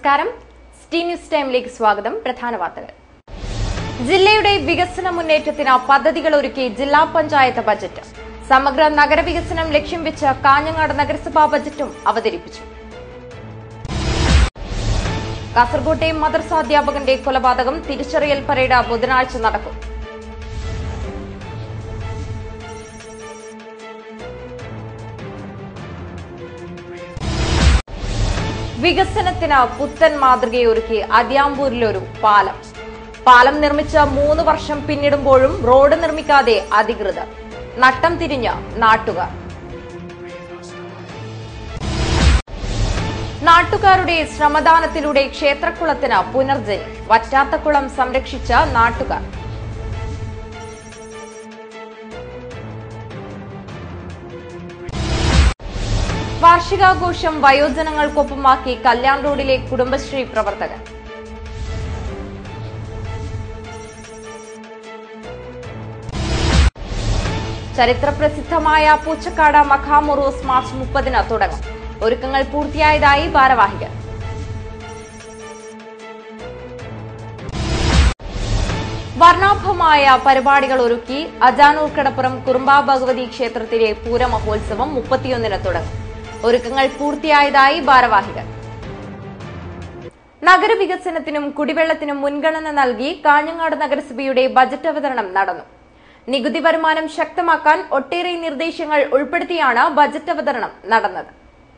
നമസ്കാരം സ്റ്റീ ന്യൂസ് ടൈമിലേക്ക് സ്വാഗതം പ്രധാന വാർത്തകൾ ജില്ലയുടെ വികസന മുന്നേറ്റത്തിന് പദ്ധതികൾ ഒരുക്കി ജില്ലാ പഞ്ചായത്ത് ബജറ്റ് സമഗ്ര നഗരവികസനം ലക്ഷ്യം വെച്ച് കാഞ്ഞങ്ങാട് നഗരസഭാ ബജറ്റും അവതരിപ്പിച്ചു കാസർകോട്ടെ മദർസാധ്യാപകന്റെ കൊലപാതകം തിരിച്ചറിയൽ പരേഡ് ബുധനാഴ്ച നടക്കും വികസനത്തിന് പുത്തൻ മാതൃകയൊരുക്കി അതിയാമ്പൂരിലൊരു പാലം പാലം നിർമ്മിച്ച മൂന്ന് വർഷം പിന്നിടുമ്പോഴും റോഡ് നിർമ്മിക്കാതെ അധികൃതർ നട്ടം തിരിഞ്ഞ നാട്ടുകാർ നാട്ടുകാരുടെ ശ്രമദാനത്തിലൂടെ ക്ഷേത്രക്കുളത്തിന് പുനർജനി വറ്റാത്തക്കുളം സംരക്ഷിച്ച നാട്ടുകാർ വാർഷികാഘോഷം വയോജനങ്ങൾക്കൊപ്പമാക്കി കല്യാൺ റോഡിലെ കുടുംബശ്രീ പ്രവർത്തകർ ചരിത്രപ്രസിദ്ധമായ പൂച്ചക്കാട് മഖാമുറൂസ് മാർച്ച് മുപ്പതിന് തുടങ്ങും ഒരുക്കങ്ങൾ പൂർത്തിയായതായി ഭാരവാഹികൾ വർണ്ണാഭമായ പരിപാടികൾ ഒരുക്കി അജാനൂർ കടപ്പുറം കുറുമ്പ ഭഗവതി ക്ഷേത്രത്തിലെ പൂരമഹോത്സവം മുപ്പത്തിയൊന്നിന് തുടങ്ങും ഒരുക്കങ്ങൾ പൂർത്തിയായതായി ഭാരവാഹികൾ നഗരവികസനത്തിനും കുടിവെള്ളത്തിനും മുൻഗണന നൽകി കാഞ്ഞങ്ങാട് നഗരസഭയുടെ ബജറ്റ് അവതരണം നടന്നു നികുതി വരുമാനം ശക്തമാക്കാൻ ഒട്ടേറെ നിർദ്ദേശങ്ങൾ ഉൾപ്പെടുത്തിയാണ് ബജറ്റ് അവതരണം നടന്നത്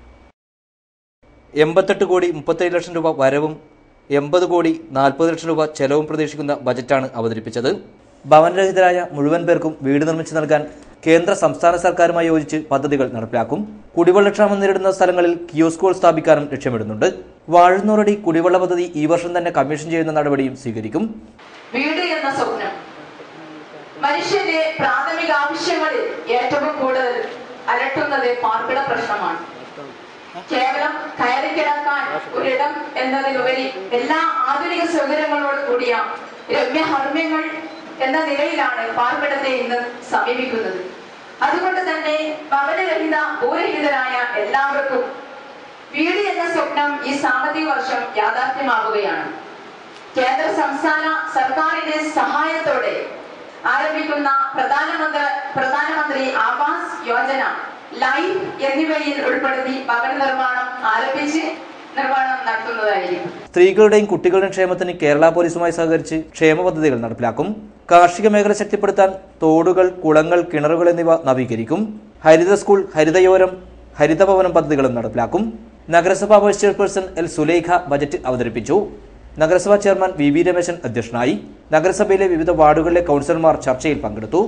എൺപത്തെട്ട് കോടി മുപ്പത്തേഴ് ലക്ഷം രൂപ വരവും എൺപത് കോടി നാൽപ്പത് ലക്ഷം രൂപ ചെലവും പ്രതീക്ഷിക്കുന്ന ബജറ്റാണ് അവതരിപ്പിച്ചത് ഭവനരഹിതരായ മുഴുവൻ പേർക്കും വീട് നിർമ്മിച്ചു നൽകാൻ കേന്ദ്ര സംസ്ഥാന സർക്കാരുമായി യോജിച്ച് പദ്ധതികൾ നടപ്പിലാക്കും കുടിവെള്ളക്ഷാമം നേരിടുന്ന സ്ഥലങ്ങളിൽ കിയോസ്കുകൾ സ്ഥാപിക്കാനും ലക്ഷ്യമിടുന്നുണ്ട് വാഴുന്നൂറടി കുടിവെള്ള പദ്ധതി ഈ വർഷം തന്നെ കമ്മീഷൻ ചെയ്യുന്ന നടപടിയും സ്വീകരിക്കും വീട് എന്ന സ്വപ്നം മനുഷ്യന്റെ പ്രാഥമിക ആവശ്യങ്ങളിൽ ഏറ്റവും കൂടുതൽ അലട്ടുന്നത് പാർപ്പിട പ്രശ്നമാണ് കേവലം കയറി കിടക്കാൻ ഒരിടം എന്നതിലുപരി എല്ലാ ആധുനിക സൗകര്യങ്ങളോട് കൂടിയ രമ്യഹർമ്മ്യങ്ങൾ എന്ന നിലയിലാണ് പാർപ്പിടത്തെ ഇന്ന് സമീപിക്കുന്നത് അതുകൊണ്ട് തന്നെ ഭവനരഹിത ഭൂരഹിതരായ എല്ലാവർക്കും വീട് എന്ന സ്വപ്നം ഈ സാമ്പത്തിക വർഷം യാഥാർത്ഥ്യമാകുകയാണ് കേന്ദ്ര സംസ്ഥാന സർക്കാരിന്റെ സഹായത്തോടെ ആരംഭിക്കുന്ന പ്രധാനമന്ത്രി പ്രധാനമന്ത്രി ആവാസ് യോജന ലൈഫ് എന്നിവയിൽ ഉൾപ്പെടുത്തി ഭവന നിർമ്മാണം ആരംഭിച്ച് നിർമ്മാണം നടത്തുന്നതായിരിക്കും സ്ത്രീകളുടെയും കുട്ടികളുടെയും ക്ഷേമത്തിന് കേരള പോലീസുമായി സഹകരിച്ച് ക്ഷേമ പദ്ധതികൾ നടപ്പിലാക്കും കാർഷിക മേഖല ശക്തിപ്പെടുത്താൻ തോടുകൾ കുളങ്ങൾ കിണറുകൾ എന്നിവ നവീകരിക്കും ഹരിത സ്കൂൾ ഹരിതയോരം ഹരിതഭവനം പദ്ധതികളും നടപ്പിലാക്കും നഗരസഭാ vice chairperson L Sulaikha budget അവതരിപ്പിച്ചു നഗരസഭാ ചെയർമാൻ വി വി രമേശൻ അധ്യക്ഷനായി നഗരസഭയിലെ വിവിധ വാർഡുകളിലെ കൌൺസിലർമാർ ചർച്ചയിൽ പങ്കെടുത്തു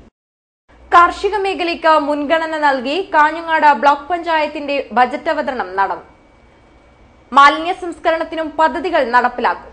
കാർഷിക മേഖലയ്ക്ക് മുൻഗണന നൽകി കാഞ്ഞങ്ങാട് ബ്ലോക്ക് പഞ്ചായത്തിന്റെ ബജറ്റ് അവതരണം നടന്നു മാലിന്യ സംസ്കരണത്തിനും പദ്ധതികൾ നടപ്പിലാക്കും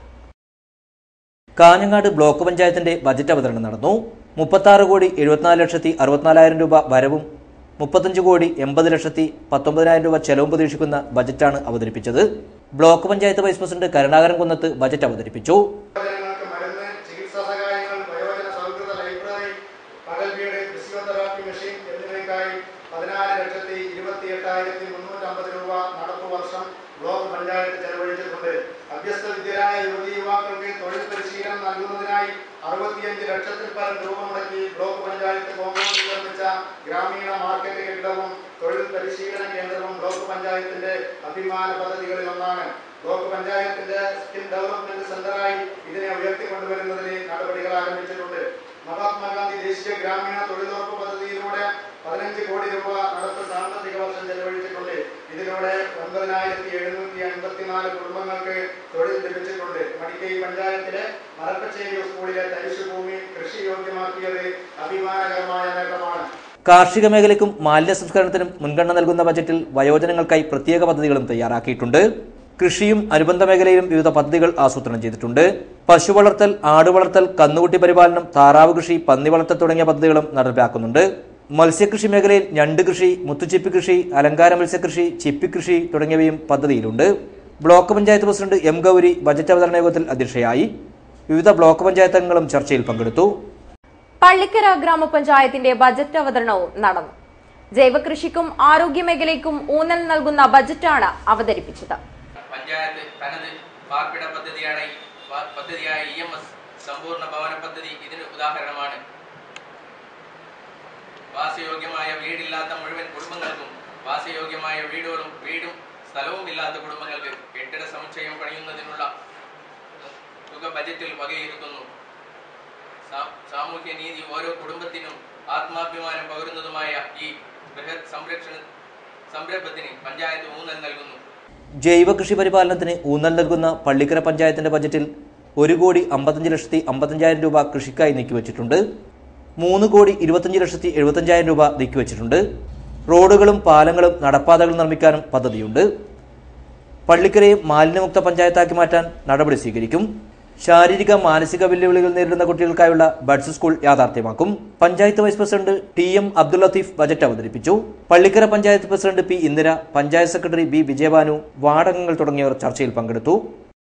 കാഞ്ഞങ്ങാട് ബ്ലോക്ക് പഞ്ചായത്തിന്റെ ബജറ്റ് അവതരണം നടന്നു മുപ്പത്തി കോടി എഴുപത്തിനാല് ലക്ഷത്തി അറുപത്തിനാലായിരം രൂപ വരവും മുപ്പത്തഞ്ച് കോടി എൺപത് ലക്ഷത്തി പത്തൊമ്പതിനായിരം രൂപ ചെലവും പ്രതീക്ഷിക്കുന്ന ബജറ്റാണ് അവതരിപ്പിച്ചത് block panchayat vice president Karunakaran Kunnath budget അവതരിപ്പിച്ചു വയോജനങ്ങൾക്ക് മരുന്ന് ചികിത്സാ സഹായങ്ങൾ വയോജന സൗഹൃദ ലൈബ്രറി പകൽ വീട് ഫിസിയോതെറാപ്പി മെഷീൻ എന്നിവയ്ക്കായി പതിനാല് ലക്ഷത്തി ഇരുപത്തി എട്ടായിരത്തി മുന്നൂറ്റമ്പത് രൂപ നടപ്പു വർഷം ബ്ലോക്ക് പഞ്ചായത്ത് ചെലവഴിച്ചിട്ടുണ്ട് അഭ്യസ്ത വിദ്യരായ യുവതി യുവാക്കൾക്ക് തൊഴിൽ പരിശീലനം നൽകുന്നതിനായി അറുപത്തിയഞ്ച് ലക്ഷത്തിൽ പരം രൂപ മുടക്കി ബ്ലോക്ക് പഞ്ചായത്ത് കോമ്പൗണ്ടിൽ നിർമ്മിച്ച ഗ്രാമീണ മാർക്കറ്റ് കെട്ടിടവും തൊഴിൽ പരിശീലന കേന്ദ്രവും ബ്ലോക്ക് പഞ്ചായത്തിന്റെ അഭിമാന പദ്ധതികളിൽ ഒന്നാണ് ബ്ലോക്ക് പഞ്ചായത്തിന്റെ സ്കിൽ ഡെവലപ്മെന്റ് സെന്ററായി ഇതിനെ ഉയർത്തിക്കൊണ്ടുവരുന്നതിന് നടപടികൾ ആരംഭിച്ചിട്ടുണ്ട് മഹാത്മാഗാന്ധി ദേശീയ ഗ്രാമീണ തൊഴിലുറപ്പ് പദ്ധതിയിലൂടെ പതിനഞ്ച് കോടി രൂപ നടപ്പ് സാമ്പത്തിക വർഷം ചെലവഴിച്ചിട്ടുണ്ട് ഇതിലൂടെ ഒൻപതിനായിരത്തി എഴുന്നൂറ്റി അൻപത്തിനാല് കുടുംബങ്ങൾക്ക് തൊഴിൽ ലഭിച്ചിട്ടുണ്ട് മടിക്കൈ പഞ്ചായത്തിലെ മലപ്പച്ചേരി സ്കൂളിലെ തരിശുഭൂമി കൃഷി യോഗ്യമാക്കിയത് അഭിമാനകരമായ നേട്ടമാണ് കാർഷിക മേഖലയ്ക്കും മാലിന്യ സംസ്കരണത്തിനും മുൻഗണന നൽകുന്ന ബജറ്റിൽ വയോജനങ്ങൾക്കായി പ്രത്യേക പദ്ധതികളും തയ്യാറാക്കിയിട്ടുണ്ട് കൃഷിയും അനുബന്ധ മേഖലയിലും വിവിധ പദ്ധതികൾ ആസൂത്രണം ചെയ്തിട്ടുണ്ട് പശു വളർത്തൽ ആട് വളർത്തൽ കന്നുകുട്ടി പരിപാലനം താറാവ് കൃഷി പന്നി വളർത്തൽ തുടങ്ങിയ പദ്ധതികളും നടപ്പിലാക്കുന്നുണ്ട് മത്സ്യകൃഷി മേഖലയിൽ ഞണ്ട് കൃഷി മുത്തുച്ചിപ്പി കൃഷി അലങ്കാര മത്സ്യകൃഷി ചിപ്പിക്കൃഷി തുടങ്ങിയവയും പദ്ധതിയിലുണ്ട് block panchayat president M Gauri budget അവതരണ യോഗത്തിൽ അധ്യക്ഷയായി വിവിധ ബ്ലോക്ക് പഞ്ചായത്ത് അംഗങ്ങളും ചർച്ചയിൽ പങ്കെടുത്തു പള്ളിക്കര ഗ്രാമപഞ്ചായത്തിന്റെ ബജറ്റ് അവതരണവും നടന്നു ജൈവകൃഷിക്കും ആരോഗ്യ മേഖലയ്ക്കും ഊന്നൽ നൽകുന്ന ബജറ്റാണ് അവതരിപ്പിച്ചത് പഞ്ചായത്ത് തനത് പാർപ്പിട പദ്ധതിയാണ് ഈ പ- പദ്ധതിയായ ഇ എം എസ് സമ്പൂർണ്ണ ഭവന പദ്ധതി ഇതിന് ഉദാഹരണമാണ് വാസയോഗ്യമായ വീടില്ലാത്ത മുഴുവൻ കുടുംബങ്ങൾക്കും വാസയോഗ്യമായ വീടുകളും വീടും സ്ഥലവും ഇല്ലാത്ത കുടുംബങ്ങൾക്ക് കെട്ടിട സമുച്ചയം പണിയുന്നതിനുള്ള തുക ബജറ്റിൽ വകയിരുത്തുന്നു സാ- സാമൂഹ്യ നീതി ഓരോ കുടുംബത്തിനും ആത്മാഭിമാനം പകരുന്നതുമായ ഈ ബൃഹത് സംരക്ഷണ സംരംഭത്തിന് പഞ്ചായത്ത് ഊന്നൽ നൽകുന്നു ജൈവ കൃഷി പരിപാലനത്തിന് ഊന്നൽ നൽകുന്ന പള്ളിക്കര പഞ്ചായത്തിന്റെ ബജറ്റിൽ ഒരു കോടി അമ്പത്തഞ്ച് ലക്ഷത്തി അമ്പത്തഞ്ചായിരം രൂപ കൃഷിക്കായി നീക്കിവച്ചിട്ടുണ്ട് മൂന്ന് കോടി ഇരുപത്തഞ്ച് ലക്ഷത്തി എഴുപത്തഞ്ചായിരം രൂപ നീക്കിവച്ചിട്ടുണ്ട് റോഡുകളും പാലങ്ങളും നടപ്പാതകളും നിർമ്മിക്കാനും പദ്ധതിയുണ്ട് പള്ളിക്കരയെ മാലിന്യമുക്ത പഞ്ചായത്താക്കി മാറ്റാൻ നടപടി സ്വീകരിക്കും ശാരീരിക മാനസിക വെല്ലുവിളികൾ നേരിടുന്ന കുട്ടികൾക്കായുള്ള ബഡ്സ് സ്കൂൾ യാഥാർത്ഥ്യമാക്കും panchayat vice president T M Abdul Latheef budget അവതരിപ്പിച്ചു Pallikkara panchayat president P Indira panchayat secretary B Vijayabhanu വാർഡംഗങ്ങൾ തുടങ്ങിയവർ ചർച്ചയിൽ പങ്കെടുത്തു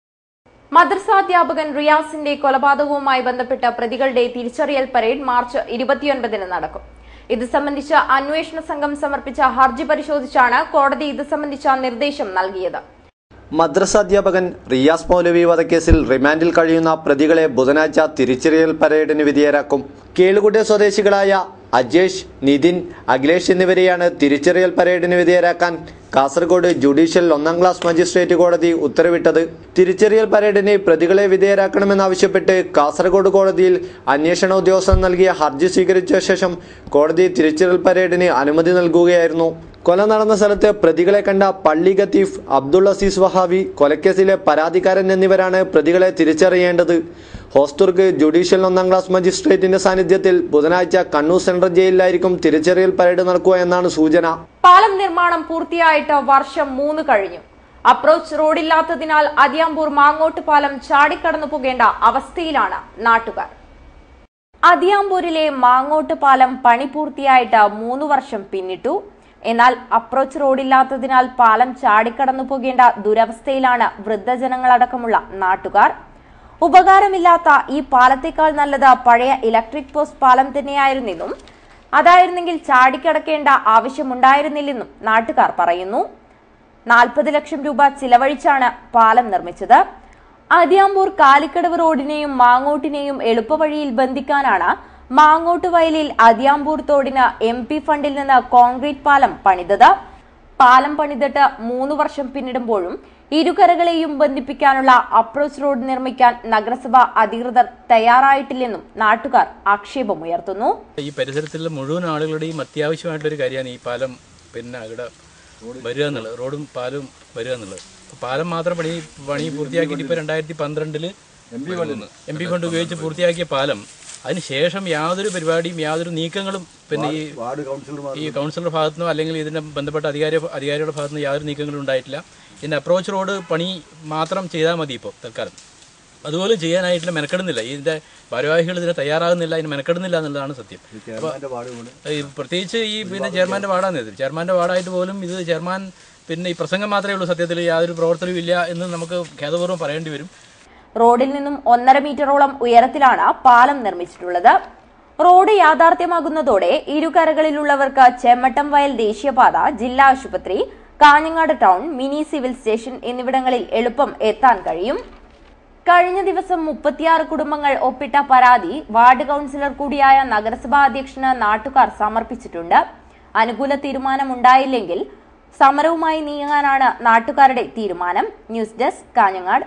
മദ്രസാധ്യാപകൻ റിയാസിന്റെ കൊലപാതകവുമായി ബന്ധപ്പെട്ട പ്രതികളുടെ തിരിച്ചറിയൽ പരേഡ് മാർച്ച് ഇരുപത്തിയൊൻപതിന് നടക്കും ഇത് സംബന്ധിച്ച് അന്വേഷണ സംഘം സമർപ്പിച്ച ഹർജി പരിശോധിച്ചാണ് കോടതി ഇത് സംബന്ധിച്ച നിർദ്ദേശം നൽകിയത് മദ്രസ അധ്യാപകൻ റിയാസ് മൗലവി വധക്കേസിൽ റിമാൻഡിൽ കഴിയുന്ന പ്രതികളെ ബുധനാഴ്ച തിരിച്ചറിയൽ പരേഡിന് വിധേയരാക്കും കേളുകുട്ടെ സ്വദേശികളായ അജേഷ് നിതിൻ അഖിലേഷ് എന്നിവരെയാണ് തിരിച്ചറിയൽ പരേഡിന് വിധേയരാക്കാൻ കാസർഗോഡ് ജുഡീഷ്യൽ ഒന്നാം ക്ലാസ് മജിസ്ട്രേറ്റ് കോടതി ഉത്തരവിട്ടത് തിരിച്ചറിയൽ പരേഡിന് പ്രതികളെ വിധേയരാക്കണമെന്നാവശ്യപ്പെട്ട് കാസർഗോഡ് കോടതിയിൽ അന്വേഷണ ഉദ്യോഗസ്ഥൻ നൽകിയ ഹർജി സ്വീകരിച്ച ശേഷം കോടതി തിരിച്ചറിയൽ പരേഡിന് അനുമതി നൽകുകയായിരുന്നു കൊല നടന്ന സ്ഥലത്ത് പ്രതികളെ കണ്ട പള്ളി ഖത്തീഫ് അബ്ദുൾ അസീസ് വഹാബി കൊലക്കേസിലെ പരാതിക്കാരൻ എന്നിവരാണ് പ്രതികളെ തിരിച്ചറിയേണ്ടത് ഹോസ്തുർഗ് ജുഡീഷ്യൽ ഒന്നാം ക്ലാസ് മജിസ്ട്രേറ്റിന്റെ സാന്നിധ്യത്തിൽ ബുധനാഴ്ച കണ്ണൂർ സെൻട്രൽ ജയിലിലായിരിക്കും തിരിച്ചറിയൽ പരേഡ് നടക്കുക എന്നാണ് സൂചന പാലം നിർമ്മാണം പൂർത്തിയായിട്ട് വർഷം മൂന്ന് കഴിഞ്ഞു അപ്രോച്ച് റോഡില്ലാത്തതിനാൽ അതിയാമ്പൂർ മാങ്ങോട്ട് പാലം ചാടിക്കടന്നു പോകേണ്ട അവസ്ഥയിലാണ് നാട്ടുകാർ അതിയാമ്പൂരിലെ മാങ്ങോട്ട് പാലം പണി പൂർത്തിയായിട്ട് മൂന്ന് വർഷം പിന്നിട്ടു എന്നാൽ അപ്രോച്ച് റോഡില്ലാത്തതിനാൽ പാലം ചാടിക്കടന്നു പോകേണ്ട ദുരവസ്ഥയിലാണ് വൃദ്ധജനങ്ങളടക്കമുള്ള നാട്ടുകാർ ഉപകാരമില്ലാത്ത ഈ പാലത്തേക്കാൾ നല്ലത് പഴയ ഇലക്ട്രിക് പോസ്റ്റ് പാലം തന്നെയായിരുന്നെന്നും അതായിരുന്നെങ്കിൽ ചാടിക്കടക്കേണ്ട ആവശ്യമുണ്ടായിരുന്നില്ലെന്നും നാട്ടുകാർ പറയുന്നു നാൽപ്പത് ലക്ഷം രൂപ ചിലവഴിച്ചാണ് പാലം നിർമ്മിച്ചത് അതിയാമ്പൂർ കാലിക്കടവ് റോഡിനെയും മാങ്ങോട്ടിനെയും എളുപ്പവഴിയിൽ ബന്ധിക്കാനാണ് മാങ്ങോട്ട് വയലിൽ അതിയാമ്പൂർ തോടിന് എം പി ഫണ്ടിൽ നിന്ന് കോൺക്രീറ്റ് പാലം പണിതത് പാലം പണിതിട്ട് മൂന്ന് വർഷം പിന്നിടുമ്പോഴും ഇരുകരകളെയും ബന്ധിപ്പിക്കാനുള്ള അപ്രോച്ച് റോഡ് നിർമ്മിക്കാൻ നഗരസഭ അധികൃതർ തയ്യാറായിട്ടില്ലെന്നും നാട്ടുകാർ ആക്ഷേപമുയർത്തുന്നു ഈ പരിസരത്തുള്ള മുഴുവൻ ആളുകളുടെയും അത്യാവശ്യമായിട്ടൊരു കാര്യമാണ് ഈ പാലം പിന്നെ ഇവിടെ വരിക എന്നുള്ളത് റോഡും പാലും വരിക എന്നുള്ളത് അപ്പൊ പാലം മാത്രം പണി പണി പൂർത്തിയാക്കിയിട്ട് ഇപ്പോൾ രണ്ടായിരത്തി പന്ത്രണ്ടില് എം പി ഫണ്ട് ഉപയോഗിച്ച് പൂർത്തിയാക്കിയ പാലം അതിനുശേഷം യാതൊരു പരിപാടിയും യാതൊരു നീക്കങ്ങളും പിന്നെ ഈ ഈ കൗൺസിലർ ഭാഗത്തുനിന്നോ അല്ലെങ്കിൽ ഇതിന്റെ ബന്ധപ്പെട്ട അധികാരി അധികാരികളുടെ ഭാഗത്തുനിന്ന് യാതൊരു നീക്കങ്ങളും ഉണ്ടായിട്ടില്ല ഇതിന്റെ അപ്രോച്ച് റോഡ് പണി മാത്രം ചെയ്താൽ മതി ഇപ്പോൾ തൽക്കാലം അതുപോലെ ചെയ്യാനായിട്ടുള്ള മെനക്കെടുന്നില്ല ഇതിന്റെ ഭാരവാഹികൾ ഇതിന് തയ്യാറാകുന്നില്ല ഇതിന് മെനക്കെടുന്നില്ല എന്നുള്ളതാണ് സത്യം അപ്പൊ ഈ പ്രത്യേകിച്ച് ഈ പിന്നെ ചെയർമാന്റെ വാർഡാണ് ഇത് ചെയർമാന്റെ വാർഡായിട്ട് പോലും ഇത് ചെയർമാൻ പിന്നെ ഈ പ്രസംഗം മാത്രമേ ഉള്ളൂ സത്യത്തിൽ യാതൊരു പ്രവർത്തനവും ഇല്ല എന്ന് നമുക്ക് ഖേദപൂർവ്വം പറയേണ്ടി വരും റോഡിൽ നിന്നും ഒന്നര മീറ്ററോളം ഉയരത്തിലാണ് പാലം നിർമ്മിച്ചിട്ടുള്ളത് റോഡ് യാഥാർത്ഥ്യമാകുന്നതോടെ ഇരുകരകളിലുള്ളവർക്ക് ചെമ്മട്ടം വയൽ ദേശീയപാത ജില്ലാ ആശുപത്രി Kanhangad town mini civil station എന്നിവിടങ്ങളിൽ എളുപ്പം എത്താൻ കഴിയും കഴിഞ്ഞ ദിവസം മുപ്പത്തിയാറ് കുടുംബങ്ങൾ ഒപ്പിട്ട പരാതി വാർഡ് കൌൺസിലർ കൂടിയായ നഗരസഭാ അധ്യക്ഷന് നാട്ടുകാർ സമർപ്പിച്ചിട്ടുണ്ട് അനുകൂല തീരുമാനമുണ്ടായില്ലെങ്കിൽ സമരവുമായി നീങ്ങാനാണ് നാട്ടുകാരുടെ തീരുമാനം ന്യൂസ് ഡെസ്ക് കാഞ്ഞങ്ങാട്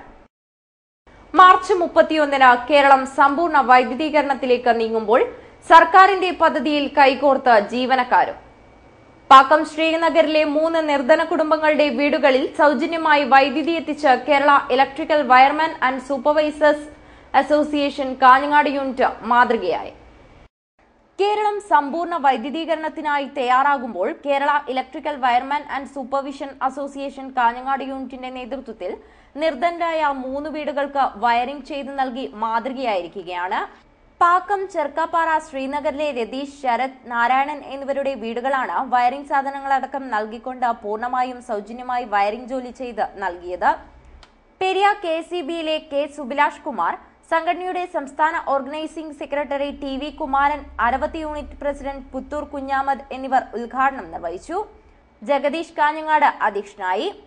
മാർച്ച് മുപ്പത്തിയൊന്നിന് കേരളം സമ്പൂർണ്ണ വൈദ്യുതീകരണത്തിലേക്ക് നീങ്ങുമ്പോൾ സർക്കാരിന്റെ പദ്ധതിയിൽ കൈകോർത്ത് ജീവനക്കാരും പാക്കം ശ്രീനഗറിലെ മൂന്ന് നിർധന കുടുംബങ്ങളുടെ വീടുകളിൽ സൗജന്യമായി വൈദ്യുതി എത്തിച്ച് Kerala electrical wireman and supervisors association Kanhangad unit മാതൃകയായി കേരളം സമ്പൂർണ്ണ വൈദ്യുതീകരണത്തിനായി തയ്യാറാകുമ്പോൾ Kerala electrical wireman and supervision association Kanhangad യൂണിറ്റിന്റെ നേതൃത്വത്തിൽ നിർദ്ധനരായ മൂന്ന് വീടുകൾക്ക് വയറിംഗ് ചെയ്തു നൽകി മാതൃകയായിരിക്കുകയാണ് പാക്കം ചെർക്കാപ്പാറ ശ്രീനഗറിലെ രതീഷ് ശരത് നാരായണൻ എന്നിവരുടെ വീടുകളാണ് വയറിംഗ് സാധനങ്ങളടക്കം നൽകിക്കൊണ്ട് പൂർണ്ണമായും സൗജന്യമായി വയറിംഗ് ജോലി ചെയ്ത് നൽകിയത് പെരിയ കെ സി ബിയിലെ കെ സുബിലാഷ് കുമാർ സംഘടനയുടെ സംസ്ഥാന organising secretary T V Kumaran Aravathi unit president Puthur Kunhamad എന്നിവർ ഉദ്ഘാടനം നിർവഹിച്ചു ജഗദീഷ് കാഞ്ഞങ്ങാട് അധ്യക്ഷനായി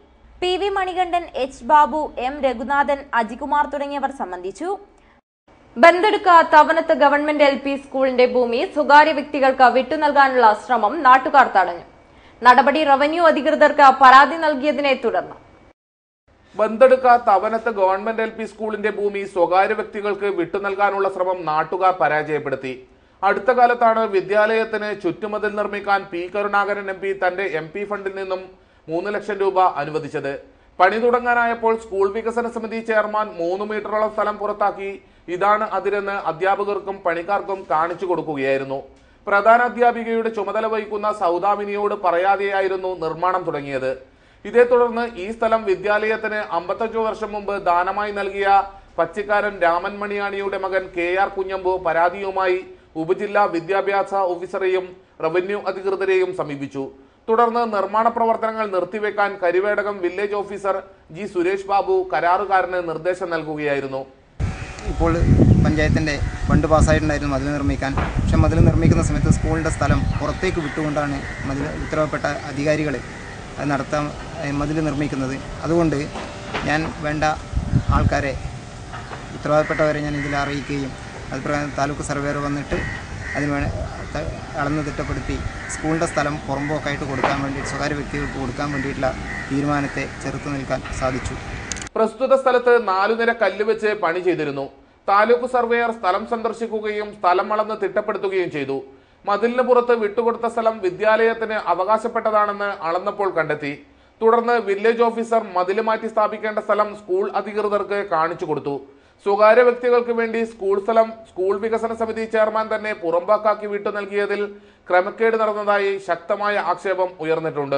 P V Manikandan H Babu M Raghunathan Ajikumar തുടങ്ങിയവർ സംബന്ധിച്ചു Bandaduka Thavanath government L P സ്കൂളിന്റെ ഭൂമി സ്വകാര്യ വ്യക്തികൾക്ക് വിട്ടു നൽകാനുള്ള ശ്രമം നാട്ടുകാർ തടഞ്ഞു നടപടി റവന്യൂ അധികൃതർക്ക് പരാതി നൽകിയതിനെ തുടർന്ന് Bandaduka Thavanath government L P സ്കൂളിന്റെ ഭൂമി സ്വകാര്യ വ്യക്തികൾക്ക് വിട്ടു നൽകാനുള്ള ശ്രമം നാട്ടുകാർ പരാജയപ്പെടുത്തി അടുത്ത കാലത്താണ് വിദ്യാലയത്തിന് ചുറ്റുമതിൽ നിർമ്മിക്കാൻ പി കരുണാകരൻ എം പി തന്റെ എം പി ഫണ്ടിൽ നിന്നും മൂന്ന് ലക്ഷം രൂപ അനുവദിച്ചത് പണി തുടങ്ങാനായപ്പോൾ സ്കൂൾ വികസന സമിതി ചെയർമാൻ മൂന്ന് മീറ്ററോളം സ്ഥലം പുറത്താക്കി ഇതാണ് അതിരെന്ന് അധ്യാപകർക്കും പണിക്കാർക്കും കാണിച്ചു കൊടുക്കുകയായിരുന്നു പ്രധാന അധ്യാപികയുടെ ചുമതല വഹിക്കുന്ന സൗദാമിനിയോട് പറയാതെയായിരുന്നു നിർമ്മാണം തുടങ്ങിയത് ഇതേ തുടർന്ന് ഈ സ്ഥലം വിദ്യാലയത്തിന് അമ്പത്തഞ്ചു വർഷം മുമ്പ് ദാനമായി നൽകിയ പച്ചിക്കാരൻ രാമൻ മണിയാണിയുടെ മകൻ കെ ആർ കുഞ്ഞമ്പു പരാതിയുമായി ഉപജില്ലാ വിദ്യാഭ്യാസ ഓഫീസറെയും റവന്യൂ അധികൃതരെയും സമീപിച്ചു തുടർന്ന് നിർമ്മാണ പ്രവർത്തനങ്ങൾ നിർത്തിവെക്കാൻ Karivedakam village officer G Suresh Babu കരാറുകാരന് നിർദ്ദേശം നൽകുകയായിരുന്നു ഇപ്പോൾ പഞ്ചായത്തിൻ്റെ ഫണ്ട് പാസ്സായിട്ടുണ്ടായിരുന്നു മതിൽ നിർമ്മിക്കാൻ പക്ഷെ മതിൽ നിർമ്മിക്കുന്ന സമയത്ത് സ്കൂളിൻ്റെ സ്ഥലം പുറത്തേക്ക് വിട്ടുകൊണ്ടാണ് മതിൽ ഉത്തരവാദപ്പെട്ട അധികാരികൾ അത് നടത്താൻ മതിൽ നിർമ്മിക്കുന്നത് അതുകൊണ്ട് ഞാൻ വേണ്ട ആൾക്കാരെ ഉത്തരവാദപ്പെട്ടവരെ ഞാൻ ഇതിൽ അറിയിക്കുകയും അത് പ്രകാരം താലൂക്ക് സർവേർ വന്നിട്ട് അതിന് വേ ത- അളന്ന് തിട്ടപ്പെടുത്തി സ്കൂളിൻ്റെ സ്ഥലം പുറമ്പോക്കായിട്ട് കൊടുക്കാൻ വേണ്ടി സ്വകാര്യ വ്യക്തികൾക്ക് കൊടുക്കാൻ വേണ്ടിയിട്ടുള്ള തീരുമാനത്തെ ചെറുത്തു നിൽക്കാൻ സാധിച്ചു പ്രസ്തുത സ്ഥലത്ത് നാലുനിര കല്ല് വെച്ച് പണി ചെയ്തിരുന്നു താലൂക്ക് സർവേയർ സ്ഥലം സന്ദർശിക്കുകയും സ്ഥലം അളന്ന് തിട്ടപ്പെടുത്തുകയും ചെയ്തു മതിലിന് പുറത്ത് വിട്ടുകൊടുത്ത സ്ഥലം വിദ്യാലയത്തിന് അവകാശപ്പെട്ടതാണെന്ന് അളന്നപ്പോൾ കണ്ടെത്തി തുടർന്ന് വില്ലേജ് ഓഫീസർ മതില് മാറ്റി സ്ഥാപിക്കേണ്ട സ്ഥലം സ്കൂൾ അധികൃതർക്ക് കാണിച്ചു കൊടുത്തു സ്വകാര്യ വ്യക്തികൾക്ക് വേണ്ടി സ്കൂൾ സ്ഥലം സ്കൂൾ വികസന സമിതി ചെയർമാൻ തന്നെ പുറമ്പാക്കാക്കി വിട്ടു നൽകിയതിൽ ക്രമക്കേട് നടന്നതായി ശക്തമായ ആക്ഷേപം ഉയർന്നിട്ടുണ്ട്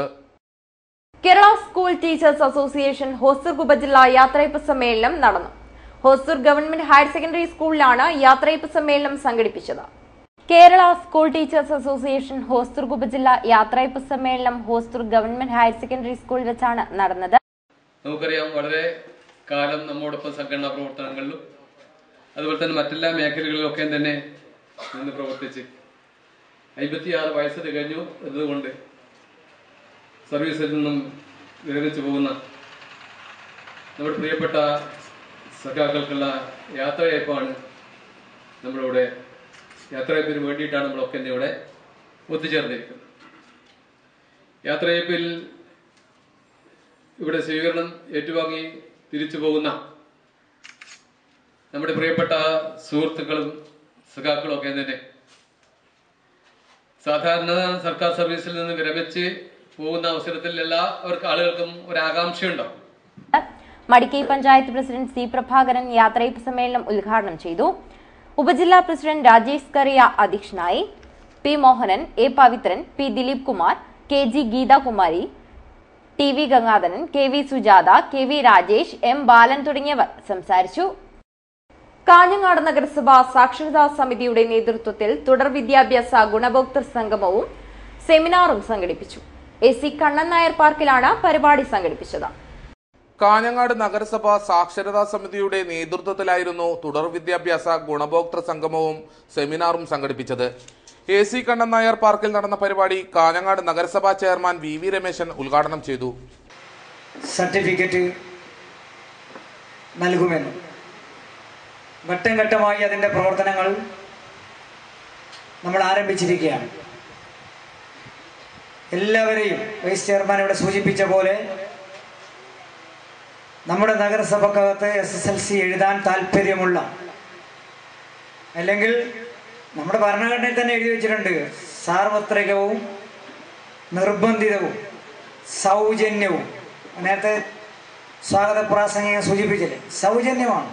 Kerala school teachers association Hosdurg ഉപജില്ലാ യാത്രയപ്പ് സമ്മേളനം നടന്നു ഹോസൂർ ഗവൺമെന്റ് ഹയർ സെക്കൻഡറി സ്കൂളിലാണ് യാത്രയപ്പ് സമ്മേളനം സംഘടിപ്പിച്ചത് Kerala school teachers association Hosdurg ഉപജില്ല യാത്രയപ്പ് സമ്മേളനം ഹോസ്തൂർ ഗവൺമെന്റ് ഹയർ സെക്കൻഡറി സ്കൂളിൽ വെച്ചാണ് നടന്നത് നമുക്കറിയാം വളരെ കാലം നമ്മോടൊപ്പം സംഘടനാ പ്രവർത്തനങ്ങളിലും അതുപോലെ തന്നെ മറ്റെല്ലാ മേഖലകളിലൊക്കെ തന്നെ നിന്ന് പ്രവർത്തിച്ച് അമ്പത്തിയാറ് വയസ്സ് തികഞ്ഞു എന്നതുകൊണ്ട് സർവീസിൽ നിന്നും വിരമിച്ചു പോകുന്ന നമ്മുടെ പ്രിയപ്പെട്ട സഖാക്കൾക്കുള്ള യാത്രയയപ്പാണ് നമ്മളിവിടെ യാത്രയപ്പിന് വേണ്ടിയിട്ടാണ് നമ്മളൊക്കെ തന്നെ ഇവിടെ ഒത്തുചേർന്നിരിക്കുന്നത് യാത്രയപ്പിൽ ഇവിടെ സ്വീകരണം ഏറ്റുവാങ്ങി തിരിച്ചു പോകുന്ന നമ്മുടെ പ്രിയപ്പെട്ട സുഹൃത്തുക്കളും സഖാക്കളും ഒക്കെ തന്നെ സാധാരണ സർക്കാർ സർവീസിൽ നിന്ന് വിരമിച്ച് പോകുന്ന അവസരത്തിൽ എല്ലാവർക്കും ആളുകൾക്കും ഒരു ആകാംക്ഷയുണ്ടാവും മടിക്കൈ പഞ്ചായത്ത് പ്രസിഡന്റ് സി പ്രഭാകരൻ യാത്രയപ്പ് സമ്മേളനം ഉദ്ഘാടനം ചെയ്തു ഉപജില്ലാ പ്രസിഡന്റ് രാജേഷ് കറിയ അധ്യക്ഷനായി P Mohanan A Pavithran P Dileep Kumar K G Geethakumari T V Gangadharan K V Sujatha K V Rajesh M Balan തുടങ്ങിയവർ സംസാരിച്ചു കാഞ്ഞങ്ങാട് നഗരസഭ സാക്ഷരതാ സമിതിയുടെ നേതൃത്വത്തിൽ തുടർ വിദ്യാഭ്യാസ ഗുണഭോക്തൃ സംഗമവും സെമിനാറും സംഘടിപ്പിച്ചു എ സി കണ്ണൻ നായർ പാർക്കിലാണ് പരിപാടി സംഘടിപ്പിച്ചത് കാഞ്ഞങ്ങാട് നഗരസഭ സാക്ഷരതാ സമിതിയുടെ നേതൃത്വത്തിലായിരുന്നു തുടർ വിദ്യാഭ്യാസ ഗുണഭോക്തൃ സംഗമവും സെമിനാറും സംഘടിപ്പിച്ചത് എ സി കണ്ണൻ നായർ പാർക്കിൽ നടന്ന പരിപാടി കാഞ്ഞങ്ങാട് നഗരസഭാ ചെയർമാൻ വി വി രമേശൻ ഉദ്ഘാടനം ചെയ്തു സർട്ടിഫിക്കറ്റ് നൽകുമെന്ന് ഘട്ടം ഘട്ടമായി അതിൻ്റെ പ്രവർത്തനങ്ങൾ നമ്മൾ ആരംഭിച്ചിരിക്കുകയാണ് എല്ലാവരെയും വൈസ് ചെയർമാൻ ഇവിടെ സൂചിപ്പിച്ച പോലെ നമ്മുടെ നഗരസഭക്കകത്ത് എസ് എസ് എൽ സി എഴുതാൻ താല്പര്യമുള്ള അല്ലെങ്കിൽ നമ്മുടെ ഭരണഘടനയിൽ തന്നെ എഴുതി വെച്ചിട്ടുണ്ട് സാർവത്രികവും നിർബന്ധിതവും സൗജന്യവും നേരത്തെ സ്വാഗത പ്രാസംഗികം സൂചിപ്പിച്ചില്ലേ സൗജന്യമാണ്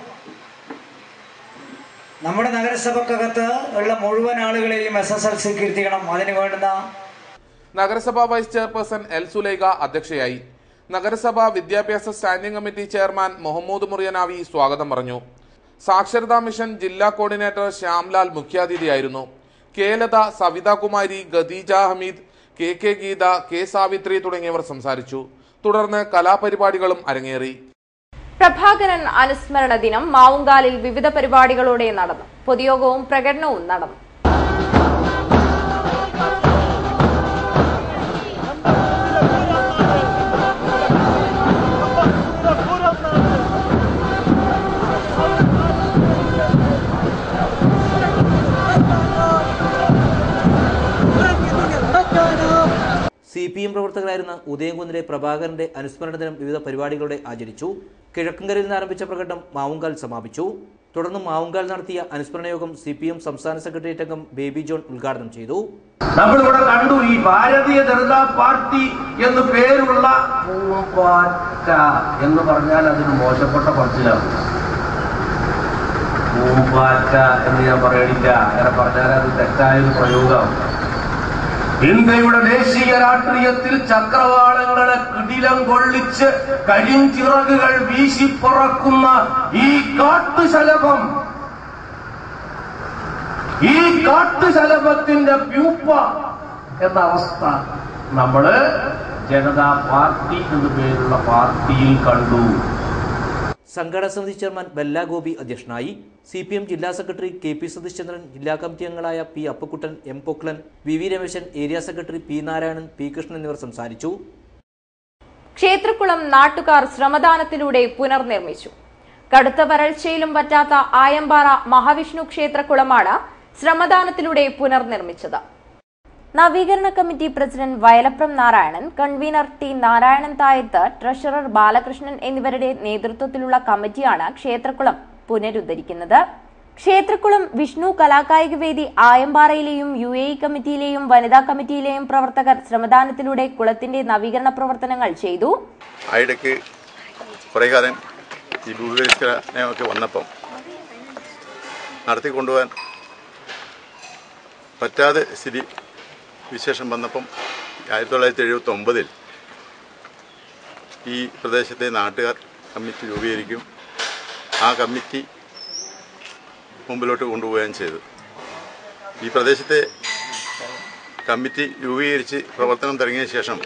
നമ്മുടെ നഗരസഭക്കകത്ത് ഉള്ള മുഴുവൻ ആളുകളെയും എസ് എസ് എൽ സിക്ക് ഇരുത്തിക്കണം അതിന് വേണ്ടുന്ന നഗരസഭാ വൈസ് ചെയർപേഴ്സൺ എൽ സുലൈഖ അധ്യക്ഷയായി നഗരസഭാ വിദ്യാഭ്യാസ standing committee chairman Mahmood Muriyanavi സ്വാഗതം പറഞ്ഞു സാക്ഷരതാ മിഷൻ ജില്ലാ കോർഡിനേറ്റർ ശ്യാംലാൽ മുഖ്യാതിഥിയായിരുന്നു K Latha Savithakumari Khadeeja Hameed K K Geetha K Savithri തുടങ്ങിയവർ സംസാരിച്ചു തുടർന്ന് കലാപരിപാടികളും അരങ്ങേറി പ്രഭാകരൻ അനുസ്മരണ ദിനം മാവുങ്കാലിൽ വിവിധ പരിപാടികളോടെ നടന്നു പൊതുയോഗവും പ്രകടനവും നടന്നു പി എം പ്രവർത്തകരായിരുന്ന ഉദയംകുന്നിലെ പ്രഭാകരന്റെ അനുസ്മരണ ദിനം വിവിധ പരിപാടികളോടെ ആചരിച്ചു കിഴക്കങ്കരയിൽ നിന്ന് ആരംഭിച്ച പ്രകടനം മാവുങ്കാൽ സമാപിച്ചു തുടർന്ന് മാവുങ്കാൽ നടത്തിയ അനുസ്മരണ യോഗം സി പി എം സംസ്ഥാന സെക്രട്ടേറിയറ്റ് അംഗം ബേബി ജോൺ ഉദ്ഘാടനം ചെയ്തു നമ്മളിവിടെ കണ്ടു ഈ ഭാരതീയ ജനതാ പാർട്ടി എന്ന് പേരുള്ള പൂമ്പാറ്റ എന്ന് പറഞ്ഞാൽ അതിന് മോശപ്പെട്ട പറച്ചിലാണ് പൂമ്പാറ്റ എന്ന് ഞാൻ പറയണില്ല അങ്ങനെ പറഞ്ഞാൽ അത് തെറ്റായ ഒരു പ്രയോഗം ഇന്ത്യയുടെ ദേശീയ രാഷ്ട്രീയത്തിൽ ചക്രവാളങ്ങളെ കിടിലം കൊള്ളിച്ച് കരിഞ്ചിറകുകൾ വീശിപ്പറക്കുന്ന ഈ കാട്ടുശലഭം ഈ കാട്ടുശലഭത്തിന്റെ പ്യൂപ്പ എന്ന അവസ്ഥ നമ്മള് ജനതാ പാർട്ടി എന്നു പേരുള്ള പാർട്ടിയിൽ കണ്ടു സംഘടന സമിതി ചെയർമാൻ ബെല്ല ഗോപി അധ്യക്ഷനായി സി പി എം ജില്ലാ സെക്രട്ടറി കെ പി സതീശ്ചന്ദ്രൻ ജില്ലാ കമ്മിറ്റി അംഗങ്ങളായ P Appakkuttan M Poklan V V Rameshan area secretary P Narayanan P Krishnan എന്നിവർ സംസാരിച്ചു ക്ഷേത്രക്കുളം നാട്ടുകാർ ശ്രമദാനത്തിലൂടെ പുനർനിർമ്മിച്ചു കടുത്ത വരൾച്ചയിലും പറ്റാത്ത ആയമ്പാറ മഹാവിഷ്ണു ക്ഷേത്രക്കുളമാണ് ശ്രമദാനത്തിലൂടെ പുനർനിർമ്മിച്ചത് നവീകരണ committee president Vayalapram Narayanan convenor T Narayanan Thayath treasurer Balakrishnan എന്നിവരുടെ നേതൃത്വത്തിലുള്ള കമ്മിറ്റിയാണ് ക്ഷേത്രക്കുളം പുനരുദ്ധരിക്കുന്നത് ക്ഷേത്രക്കുളം വിഷ്ണു കലാകായിക വേദി ആയമ്പാറയിലെയും യു എ ഇ കമ്മിറ്റിയിലെയും വനിതാ കമ്മിറ്റിയിലെയും പ്രവർത്തകർ ശ്രമദാനത്തിലൂടെ കുളത്തിന്റെ നവീകരണ പ്രവർത്തനങ്ങൾ ചെയ്തു ആ ഇടയ്ക്ക് കുറേ കാലം ഈ ഭൂപരിഷ്കരണമൊക്കെ വന്നപ്പം നടത്തിക്കൊണ്ടുപോകാൻ പറ്റാതെ സ്ഥിതി വിശേഷം വന്നപ്പം ആയിരത്തി തൊള്ളായിരത്തി എഴുപത്തി ഒമ്പതിൽ ഈ പ്രദേശത്തെ നാട്ടുകാർ കമ്മിറ്റി രൂപീകരിക്കും ആ കമ്മിറ്റി മുമ്പിലോട്ട് കൊണ്ടുപോവുകയും ചെയ്തു ഈ പ്രദേശത്തെ കമ്മിറ്റി രൂപീകരിച്ച് പ്രവർത്തനം തുടങ്ങിയ ശേഷം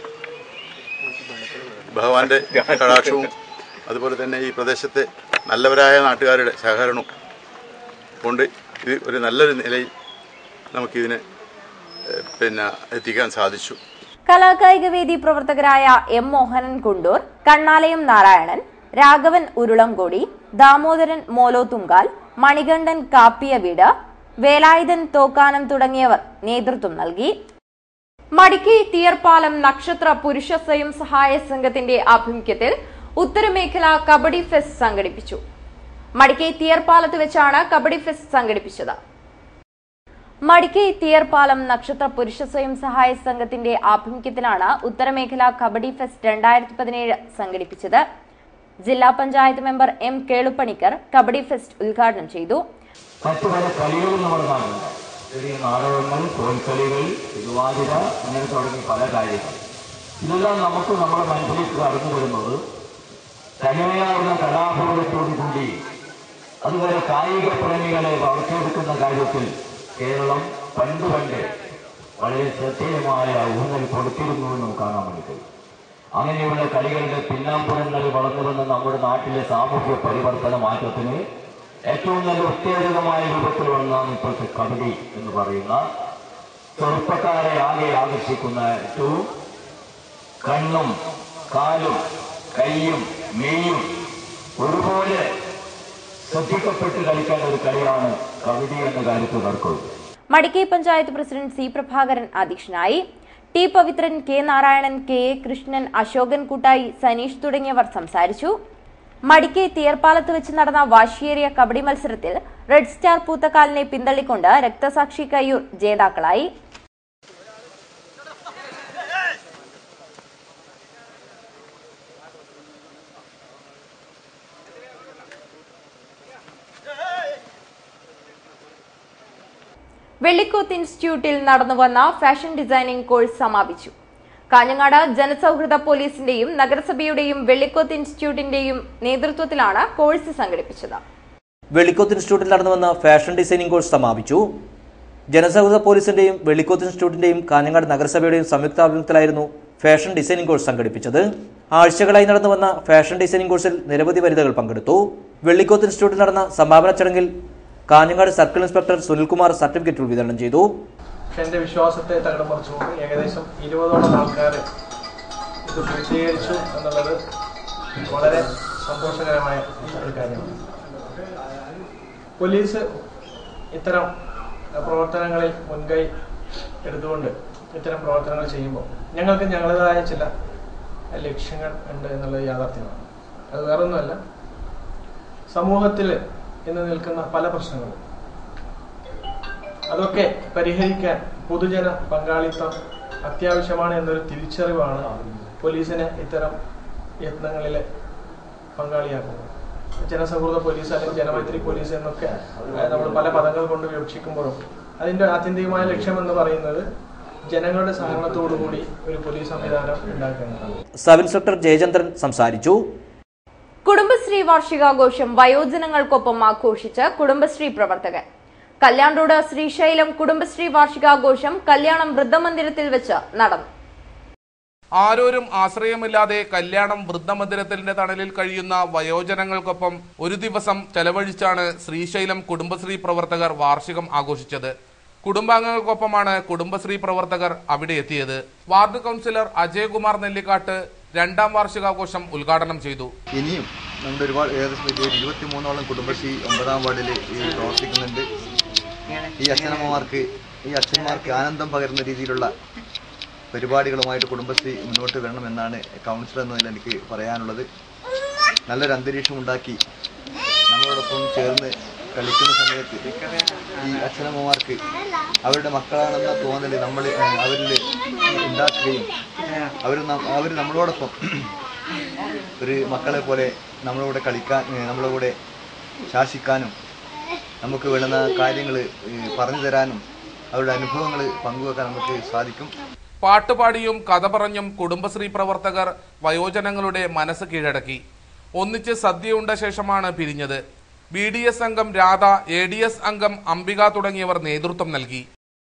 ഭഗവാന്റെ കടാക്ഷവും അതുപോലെ തന്നെ ഈ പ്രദേശത്തെ നല്ലവരായ നാട്ടുകാരുടെ സഹകരണവും കൊണ്ട് ഇത് ഒരു നല്ലൊരു നിലയിൽ നമുക്കിതിനെ ഏഹ്, പിന്നെ എത്തിക്കാൻ സാധിച്ചു കലാകായിക വേദി പ്രവർത്തകരായ എം മോഹനൻ കുണ്ടൂർ കണ്ണാലയം നാരായണൻ രാഘവൻ ഉരുളംകൊടി ദാമോദരൻ മോലോത്തുങ്കാൽ മണികണ്ഠൻ കാപ്പിയ വീട് വേലായുധൻ തോക്കാനം തുടങ്ങിയവർ നേതൃത്വം നൽകി മടിക്കൈ തീയർപ്പാലം നക്ഷത്ര പുരുഷ സ്വയം സഹായ സംഘത്തിന്റെ ആഭിമുഖ്യത്തിൽ ഉത്തരമേഖല കബഡി ഫെസ്റ്റ് സംഘടിപ്പിച്ചു മടിക്കൈ തീയർപ്പാലത്ത് വെച്ചാണ് കബഡി ഫെസ്റ്റ് സംഘടിപ്പിച്ചത് മടിക്കൈ തീയർപ്പാലം നക്ഷത്ര പുരുഷ സ്വയം സഹായ സംഘത്തിന്റെ ആഭിമുഖ്യത്തിലാണ് ഉത്തരമേഖല കബഡി ഫെസ്റ്റ് രണ്ടായിരത്തി പതിനേഴ് സംഘടിപ്പിച്ചത് ജില്ലാ panchayat member M Keluppanicker kabaddi fest ഉദ്ഘാടനം ചെയ്തു മറ്റു പല കളികളും നമ്മുടെ നാട്ടിലുണ്ട് ചെറിയ നാടകങ്ങൾ തോൽക്കളികൾ തിരുവാതിര അങ്ങനെ തുടങ്ങി പല കാര്യങ്ങൾ ഇതെല്ലാം നമുക്ക് നമ്മുടെ മനസ്സിലേക്ക് കടന്നു വരുന്നത് തനിമയാർന്ന കലാഭൂതത്തോടു കൂടി അതുപോലെ കായിക പ്രേമികളെ വളർത്തിയെടുക്കുന്ന കാര്യത്തിൽ കേരളം പണ്ട് പണ്ട് വളരെ ശ്രദ്ധേയമായ ഊന്നൽ കൊടുത്തിരുന്നു എന്നും കാണാൻ വേണ്ടി കഴിയും അങ്ങനെയുള്ള കളികളുടെ പിന്നാമ്പുറങ്ങളിൽ വളർന്നു വന്ന നമ്മുടെ നാട്ടിലെ സാമൂഹ്യ പരിവർത്തന മാറ്റത്തിന് ഏറ്റവും നല്ല ഉത്തേജകമായ രൂപത്തിൽ വന്നാണ് ഇപ്പോഴത്തെ കബഡി എന്ന് പറയുന്ന ചെറുപ്പക്കാരെ ആകെ ആകർഷിക്കുന്ന ഏറ്റവും കണ്ണും കാലും കൈയും മെയ്യും ഒരുപോലെ ശ്രദ്ധിക്കപ്പെട്ട് കളിക്കേണ്ട ഒരു കളിയാണ് കബഡി എന്ന കാര്യത്തിൽ നടക്കുന്നത് മടിക്കൈ പഞ്ചായത്ത് പ്രസിഡന്റ് സി പ്രഭാകരൻ അധ്യക്ഷനായി T Pavithran K Narayanan K A Krishnan Ashokan കൂട്ടായി സനീഷ് തുടങ്ങിയവർ സംസാരിച്ചു മടിക്കൈ തീയർപ്പാലത്ത് വെച്ച് നടന്ന വാശിയേറിയ കബഡി മത്സരത്തിൽ റെഡ് സ്റ്റാർ പൂത്തക്കാലിനെ പിന്തള്ളിക്കൊണ്ട് രക്തസാക്ഷി കയ്യൂർ ജേതാക്കളായി വെള്ളിക്കോത്ത് ഇൻസ്റ്റിറ്റ്യൂട്ടിൽ നടന്നുവന്ന ഫാഷൻ ഡിസൈനിംഗ് കോഴ്സ് സമാപിച്ചു കാഞ്ഞങ്ങാട് ജനസൗഹൃദ പോലീസിന്റെയും നഗരസഭയുടെയും വെള്ളിക്കോത്ത് ഇൻസ്റ്റിറ്റ്യൂട്ടിന്റെയും നേതൃത്വത്തിലാണ് കോഴ്സ് സംഘടിപ്പിച്ചത് വെള്ളിക്കോത്ത് ഇൻസ്റ്റിറ്റ്യൂട്ടിൽ നടന്നുവന്ന ഫാഷൻ ഡിസൈനിംഗ് കോഴ്സ് സമാപിച്ചു ജനസൗഹൃദ പോലീസിന്റെയും വെള്ളിക്കോത്ത് ഇൻസ്റ്റിറ്റ്യൂട്ടിന്റെയും കാഞ്ഞങ്ങാട് നഗരസഭയുടെയും സംയുക്താഭിമുഖത്തിലായിരുന്നു ഫാഷൻ ഡിസൈനിംഗ് കോഴ്സ് സംഘടിപ്പിച്ചത് ആഴ്ചകളായി നടന്നുവന്ന ഫാഷൻ ഡിസൈനിംഗ് കോഴ്സിൽ നിരവധി വനിതകൾ പങ്കെടുത്തു വെള്ളിക്കോത്ത് ഇൻസ്റ്റിറ്റ്യൂട്ടിൽ നടന്ന സമാപന ചടങ്ങിൽ കാഞ്ഞങ്ങാട് സർക്കിൾ ഇൻസ്പെക്ടർ സുനിൽകുമാർ സർട്ടിഫിക്കറ്റുകൾ വിതരണം ചെയ്തു പക്ഷെ എൻ്റെ വിശ്വാസത്തെ തകിടം മറിച്ചുകൊണ്ട് ഏകദേശം ഇരുപതോളം ആൾക്കാർ ഇത് പൂർത്തീകരിച്ചു എന്നുള്ളത് വളരെ സന്തോഷകരമായ ഒരു കാര്യമാണ് പോലീസ് ഇത്തരം പ്രവർത്തനങ്ങളിൽ മുൻകൈ എടുത്തുകൊണ്ട് ഇത്തരം പ്രവർത്തനങ്ങൾ ചെയ്യുമ്പോൾ ഞങ്ങൾക്ക് ഞങ്ങളുടേതായ ചില ലക്ഷ്യങ്ങൾ ഉണ്ട് എന്നുള്ളത് യാഥാർത്ഥ്യമാണ് അത് വേറൊന്നുമല്ല സമൂഹത്തിൽ ഇന്ന് നിൽക്കുന്ന പല പ്രശ്നങ്ങളും അതൊക്കെ പരിഹരിക്കാൻ പൊതുജന പങ്കാളിത്തം അത്യാവശ്യമാണ് എന്നൊരു തിരിച്ചറിവാണ് പോലീസിനെ ഇത്തരം യത്നങ്ങളിൽ പങ്കാളിയാക്കുന്നത് ജനസൗഹൃദ പോലീസ് അല്ലെങ്കിൽ ജനമൈത്രി പോലീസ് എന്നൊക്കെ അഹ് നമ്മൾ പല പദങ്ങൾ കൊണ്ട് വിവക്ഷിക്കുമ്പോഴും അതിന്റെ ആത്യന്തികമായ ലക്ഷ്യം എന്ന് പറയുന്നത് ജനങ്ങളുടെ സഹകരണത്തോടുകൂടി ഒരു പോലീസ് സംവിധാനം ഉണ്ടാക്കുക എന്നതാണ് സബ് ഇൻസ്പെക്ടർ ജയചന്ദ്രൻ സംസാരിച്ചു കുടുംബശ്രീ വാർഷികാഘോഷം വയോജനങ്ങൾക്കൊപ്പം ആഘോഷിച്ച് കുടുംബശ്രീ പ്രവർത്തകർ കല്യാൺ റോഡ് ശ്രീശൈലം കുടുംബശ്രീ വാർഷികാഘോഷം കല്യാണം വൃദ്ധമന്ദിരത്തിൽ വെച്ച് നടന്നു ആരോരും ആശ്രയമില്ലാതെ കല്യാണം വൃദ്ധമന്ദിരത്തിന്റെ തണലിൽ കഴിയുന്ന വയോജനങ്ങൾക്കൊപ്പം ഒരു ദിവസം ചെലവഴിച്ചാണ് ശ്രീശൈലം കുടുംബശ്രീ പ്രവർത്തകർ വാർഷികം ആഘോഷിച്ചത് കുടുംബാംഗങ്ങൾക്കൊപ്പമാണ് കുടുംബശ്രീ പ്രവർത്തകർ അവിടെ എത്തിയത് വാർഡ് കൗൺസിലർ അജയകുമാർ നെല്ലിക്കാട്ട് രണ്ടാം വാർഷികാഘോഷം ഉദ്ഘാടനം ചെയ്തു ഇനിയും നമ്മുടെ ഒരുപാട് ഏകദേശം ഒരു ഇരുപത്തി മൂന്നോളം കുടുംബശ്രീ ഒമ്പതാം വാർഡിൽ ഈ പ്രവർത്തിക്കുന്നുണ്ട് ഈ അച്ഛനമ്മമാർക്ക് ഈ അച്ഛന്മാർക്ക് ആനന്ദം പകരുന്ന രീതിയിലുള്ള പരിപാടികളുമായിട്ട് കുടുംബശ്രീ മുന്നോട്ട് വരണമെന്നാണ് കൗൺസിലർ എന്നതിൽ എനിക്ക് പറയാനുള്ളത് നല്ലൊരു അന്തരീക്ഷം ഉണ്ടാക്കി നമ്മളോടൊപ്പം ചേർന്ന് കളിക്കുന്ന സമയത്ത് ഈ അച്ഛനമ്മമാർക്ക് അവരുടെ മക്കളാണെന്ന തോന്നൽ നമ്മൾ അവരിൽ ഉണ്ടാക്കുകയും അവർ അവർ നമ്മളോടൊപ്പം ഒരു മക്കളെ പോലെ നമ്മളോട് കളിക്കാൻ ഏ, നമ്മളെ കൂടെ ശാസിക്കാനും നമുക്ക് വേണ്ടുന്ന കാര്യങ്ങൾ പറഞ്ഞു തരാനും അവരുടെ അനുഭവങ്ങൾ പങ്കുവെക്കാൻ നമുക്ക് സാധിക്കും പാട്ടുപാടിയും കഥ പറഞ്ഞും കുടുംബശ്രീ പ്രവർത്തകർ വയോജനങ്ങളുടെ മനസ്സ് കീഴടക്കി ഒന്നിച്ച് സദ്യയുണ്ട ശേഷമാണ് പിരിഞ്ഞത് ബി ഡി എസ് അംഗം രാധ എ ഡി എസ് അംഗം അംബിക തുടങ്ങിയവർ നേതൃത്വം നൽകി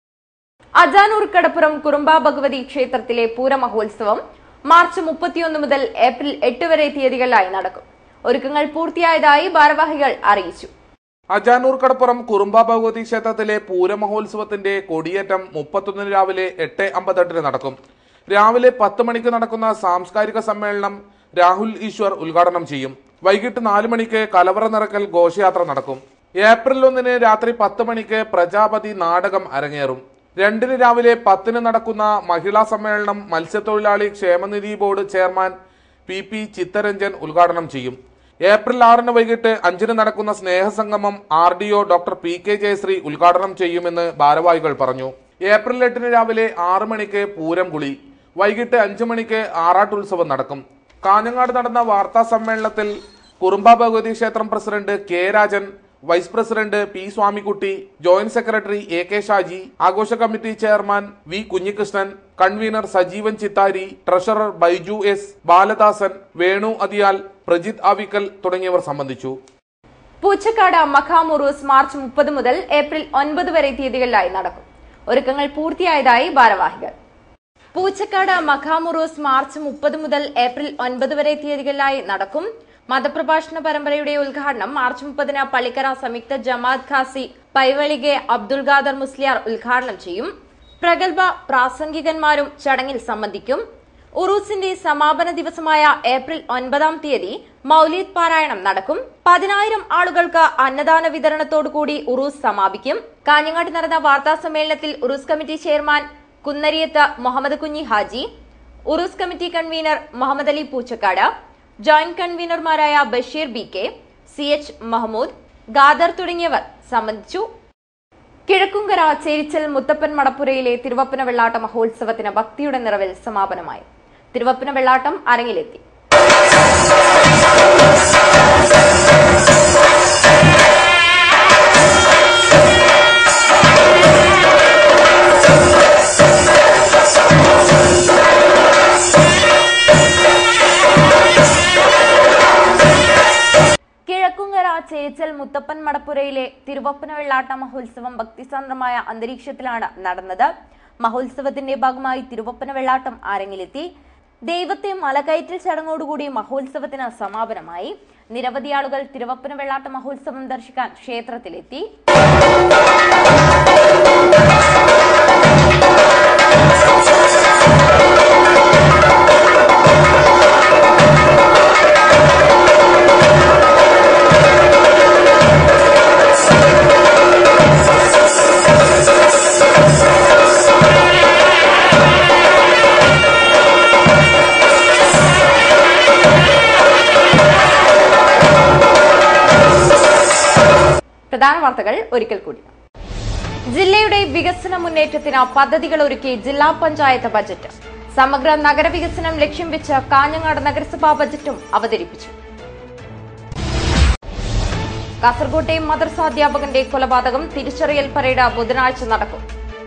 അജാനൂർ കടപ്പുറം കുറുമ്പ ഭഗവതി ക്ഷേത്രത്തിലെ പൂരമഹോത്സവം മാർച്ച് മുപ്പത്തിയൊന്ന് മുതൽ ഏപ്രിൽ എട്ട് വരെ തീയതികളിലായി നടക്കും ഒരുക്കങ്ങൾ പൂർത്തിയായതായി ഭാരവാഹികൾ അറിയിച്ചു അജാനൂർ കടപ്പുറം കുറുമ്പ ഭഗവതി ക്ഷേത്രത്തിലെ പൂരമഹോത്സവത്തിന്റെ കൊടിയേറ്റം മുപ്പത്തൊന്നിന് രാവിലെ എട്ട് അമ്പത്തെട്ടിന് നടക്കും രാവിലെ പത്ത് മണിക്ക് നടക്കുന്ന സാംസ്കാരിക സമ്മേളനം രാഹുൽ ഈശ്വർ ഉദ്ഘാടനം ചെയ്യും വൈകിട്ട് നാല് മണിക്ക് കലവറ നിറക്കൽ ഘോഷയാത്ര നടക്കും ഏപ്രിൽ ഒന്നിന് രാത്രി പത്ത് മണിക്ക് പ്രജാപതി നാടകം അരങ്ങേറും രണ്ടിന് രാവിലെ പത്തിന് നടക്കുന്ന മഹിളാ സമ്മേളനം മത്സ്യത്തൊഴിലാളി ക്ഷേമനിധി board chairman P P Chittaranjan ഉദ്ഘാടനം ചെയ്യും ഏപ്രിൽ ആറിന് വൈകിട്ട് അഞ്ചിന് നടക്കുന്ന സ്നേഹസംഗമം R D O doctor P K Jayashree ഉദ്ഘാടനം ചെയ്യുമെന്ന് ഭാരവാഹികൾ പറഞ്ഞു ഏപ്രിൽ എട്ടിന് രാവിലെ ആറ് മണിക്ക് പൂരം കുളി വൈകിട്ട് അഞ്ചു മണിക്ക് ആറാട്ടുത്സവം നടക്കും കാഞ്ഞങ്ങാട് നടന്ന വാർത്താ സമ്മേളനത്തിൽ കുറുമ്പ ഭഗവതി ക്ഷേത്രം president K Rajan vice president P Swamikutty joint secretary A K Shaji ആഘോഷ committee chairman V Kunhikrishnan convener Sajeevan Chittari treasurer Baiju S Baladasan Venu Athiyal Prajith Avikkal തുടങ്ങിയവർ സംബന്ധിച്ചു പൂച്ചക്കാട് മഖാമുറൂസ് മാർച്ച് മുപ്പത് മുതൽ ഏപ്രിൽ ഒൻപത് വരെ തീയതികളിലായി നടക്കും ഒരുക്കങ്ങൾ പൂർത്തിയായതായി ഭാരവാഹികൾ പൂച്ചക്കാട് മഖാമുറൂസ് മാർച്ച് മുപ്പത് മുതൽ ഏപ്രിൽ ഒൻപത് വരെ തീയതികളിലായി നടക്കും മതപ്രഭാഷണ പരമ്പരയുടെ ഉദ്ഘാടനം മാർച്ച് മുപ്പതിന് പള്ളിക്കര സംയുക്ത ജമാഅത്ത് ഖാസി പൈവളികെ അബ്ദുൽ ഖാദർ മുസ്ലിയാർ ഉദ്ഘാടനം ചെയ്യും പ്രഗത്ഭ പ്രാസംഗികന്മാരും ചടങ്ങിൽ സംബന്ധിക്കും ഉറൂസിന്റെ സമാപന ദിവസമായ ഏപ്രിൽ ഒൻപതാം തീയതി മൗലീദ് പാരായണം നടക്കും പതിനായിരം ആളുകൾക്ക് അന്നദാന വിതരണത്തോടുകൂടി ഉറൂസ് സമാപിക്കും കാഞ്ഞങ്ങാട്ട് നടന്ന വാർത്താ സമ്മേളനത്തിൽ Uroos committee chairman Kunnariyath Muhammad Kunhi Haji Uroos committee convener Muhammad Ali Poochakkad joint കൺവീനർമാരായ Basheer B K C H Mahmood Khader തുടങ്ങിയവർ സംബന്ധിച്ചു കിഴക്കുങ്കര ചേരിച്ചൽ മുത്തപ്പൻ മടപ്പുരയിലെ തിരുവപ്പന വെള്ളാട്ട മഹോത്സവത്തിന് ഭക്തിയുടെ നിറവിൽ സമാപനമായി തിരുവപ്പന വെള്ളാട്ടം അരങ്ങിലെത്തി കിഴക്കുങ്കര ചേച്ചൽ മുത്തപ്പൻ മടപ്പുരയിലെ തിരുവപ്പന വെള്ളാട്ട മഹോത്സവം ഭക്തിസാന്ദ്രമായ അന്തരീക്ഷത്തിലാണ് നടന്നത് മഹോത്സവത്തിന്റെ ഭാഗമായി തിരുവപ്പന വെള്ളാട്ടം അരങ്ങിലെത്തി ദൈവത്തെ മലകയറ്റൽ ചടങ്ങോടുകൂടി മഹോത്സവത്തിന് സമാപനമായി നിരവധി ആളുകൾ തിരുവപ്പന വെള്ളാട്ട മഹോത്സവം ദർശിക്കാൻ ക്ഷേത്രത്തിലെത്തി പ്രധാന വാർത്തകൾ ഒരിക്കൽ കൂടി ജില്ലയുടെ വികസന മുന്നേറ്റത്തിന് പദ്ധതികൾ ഒരുക്കി ജില്ലാ പഞ്ചായത്ത് ബജറ്റ് സമഗ്ര നഗരവികസനം ലക്ഷ്യം വെച്ച് കാഞ്ഞങ്ങാട് നഗരസഭാ ബജറ്റും അവതരിപ്പിച്ചു കാസർകോട്ടെ മദർസാധ്യാപകന്റെ കൊലപാതകം തിരിച്ചറിയൽ പരേഡ് ബുധനാഴ്ച നടക്കും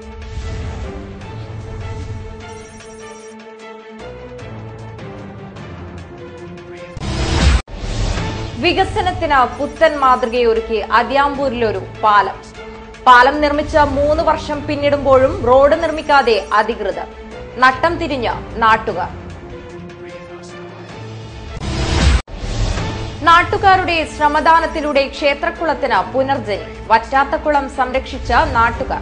വികസനത്തിന് പുത്തൻ മാതൃകയൊരുക്കി അതിയാമ്പൂരിലൊരു പാലം പാലം നിർമ്മിച്ച മൂന്ന് വർഷം പിന്നിടുമ്പോഴും റോഡ് നിർമ്മിക്കാതെ അധികൃതർ നട്ടം തിരിഞ്ഞ് നാട്ടുകാർ നാട്ടുകാരുടെ ശ്രമദാനത്തിലൂടെ ക്ഷേത്രക്കുളത്തിന് പുനർജനി വറ്റാത്തക്കുളം സംരക്ഷിച്ച നാട്ടുകാർ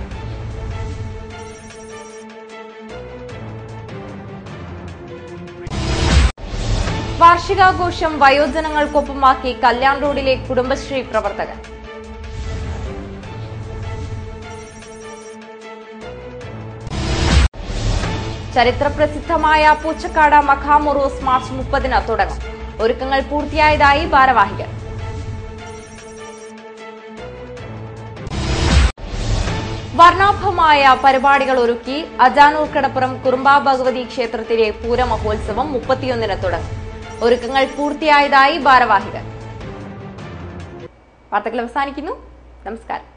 വാർഷികാഘോഷം വയോജനങ്ങൾക്കൊപ്പമാക്കി കല്യാൺ റോഡിലെ കുടുംബശ്രീ പ്രവർത്തകർ ചരിത്രപ്രസിദ്ധമായ പൂച്ചക്കാട് മഖാമുറൂസ് മാർച്ച് മുപ്പതിന് തുടങ്ങും ഒരുക്കങ്ങൾ പൂർത്തിയായതായി ഭാരവാഹികൾ വർണ്ണാഭമായ പരിപാടികൾ ഒരുക്കി അജാനൂർ കടപ്പുറം കുറുമ്പ ഭഗവതി ക്ഷേത്രത്തിലെ പൂരമഹോത്സവം മുപ്പത്തിയൊന്നിന് തുടങ്ങും ഒരുക്കങ്ങൾ പൂർത്തിയായതായി ഭാരവാഹികൾ വാർത്തകൾ അവസാനിക്കുന്നു നമസ്കാരം